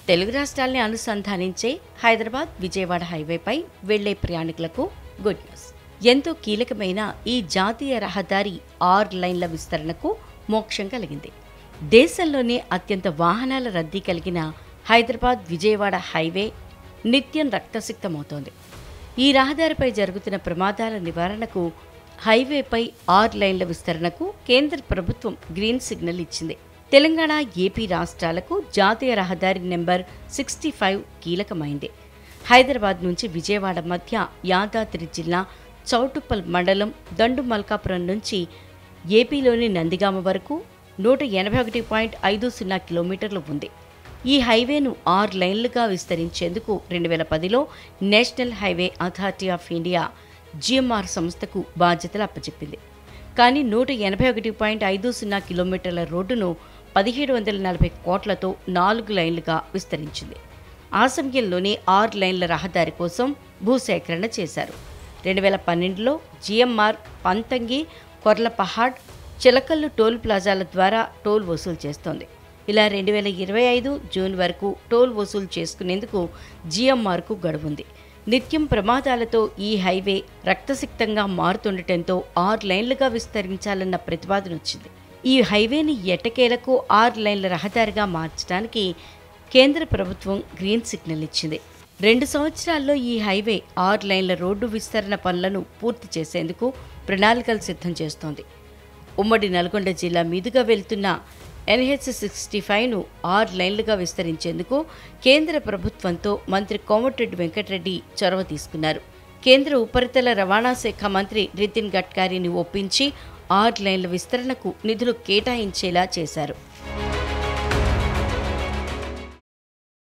తెలుగు రాష్ట్రాల్ని అనుసంధానించే హైదరాబాద్ విజయవాడ హైవేపై వెళ్లే ప్రయాణికులకు గుడ్ న్యూస్ ఎంతో కీలకమైన ఈ జాతీయ రహదారి ఆరు లైన్ల విస్తరణకు మోక్షం కలిగింది దేశంలోనే అత్యంత వాహనాల రద్దీ కలిగిన హైదరాబాద్ విజయవాడ హైవే నిత్యం రక్తసిక్తమవుతోంది ఈ రహదారిపై జరుగుతున్న ప్రమాదాల నివారణకు హైవేపై ఆరు లైన్ల విస్తరణకు కేంద్ర ప్రభుత్వం గ్రీన్ సిగ్నల్ ఇచ్చింది తెలంగాణ ఏపీ రాష్ట్రాలకు జాతీయ రహదారి నెంబర్ సిక్స్టీ ఫైవ్ కీలకమైంది హైదరాబాద్ నుంచి విజయవాడ మధ్య యాదాద్రి జిల్లా చౌటుప్పల్ మండలం దండు మల్కాపురం నుంచి ఏపీలోని నందిగామ వరకు నూట ఎనభై ఒకటి పాయింట్ ఐదు సున్నా కిలోమీటర్లు ఉంది ఈ హైవేను ఆరు లైన్లుగా విస్తరించేందుకు రెండు వేల పదిలో national highway authority of India GMR సంస్థకు బాధ్యతలు అప్పచెప్పింది కానీ నూట ఎనభై ఒకటి పాయింట్ ఐదు సున్నా కిలోమీటర్ల రోడ్డును పదిహేడు వందల నలభై కోట్లతో నాలుగు లైన్లుగా విస్తరించింది ఆ సమయంలోనే ఆరు లైన్ల రహదారి కోసం భూసేకరణ చేశారు రెండు వేల పన్నెండులో జిఎంఆర్ పంతంగి కొర్లపహాడ్ చిలకల్లు టోల్ ప్లాజాల ద్వారా టోల్ వసూలు చేస్తోంది ఇలా రెండు వేల ఇరవై ఐదు జూన్ వరకు టోల్ వసూలు చేసుకునేందుకు జిఎంఆర్కు గడువుంది నిత్యం ప్రమాదాలతో ఈ హైవే రక్తసిక్తంగా మారుతుండటంతో ఆరు లైన్లుగా విస్తరించాలన్న ప్రతిపాదన వచ్చింది ఈ హైవేని ఎట్టకేలకు ఆరు లైన్ల రహదారిగా మార్చడానికి కేంద్ర ప్రభుత్వం గ్రీన్ సిగ్నల్ ఇచ్చింది రెండు సంవత్సరాల్లో ఈ హైవే ఆరు లైన్ల రోడ్డు విస్తరణ పనులను పూర్తి చేసేందుకు ప్రణాళికలు సిద్ధం చేస్తోంది ఉమ్మడి నల్గొండ జిల్లా మీదుగా వెళ్తున్న ఎన్హెచ్ సిక్స్టీ ఫైవ్ను ఆరు లైన్లుగా విస్తరించేందుకు కేంద్ర ప్రభుత్వంతో మంత్రి కోమటిరెడ్డి వెంకటరెడ్డి చొరవ తీసుకున్నారు కేంద్ర ఉపరితల రవాణా శాఖ మంత్రి నితిన్ గడ్కరీని ఒప్పించి ఆరు లైన్ల విస్తరణకు నిధులు కేటాయించేలా చేశారు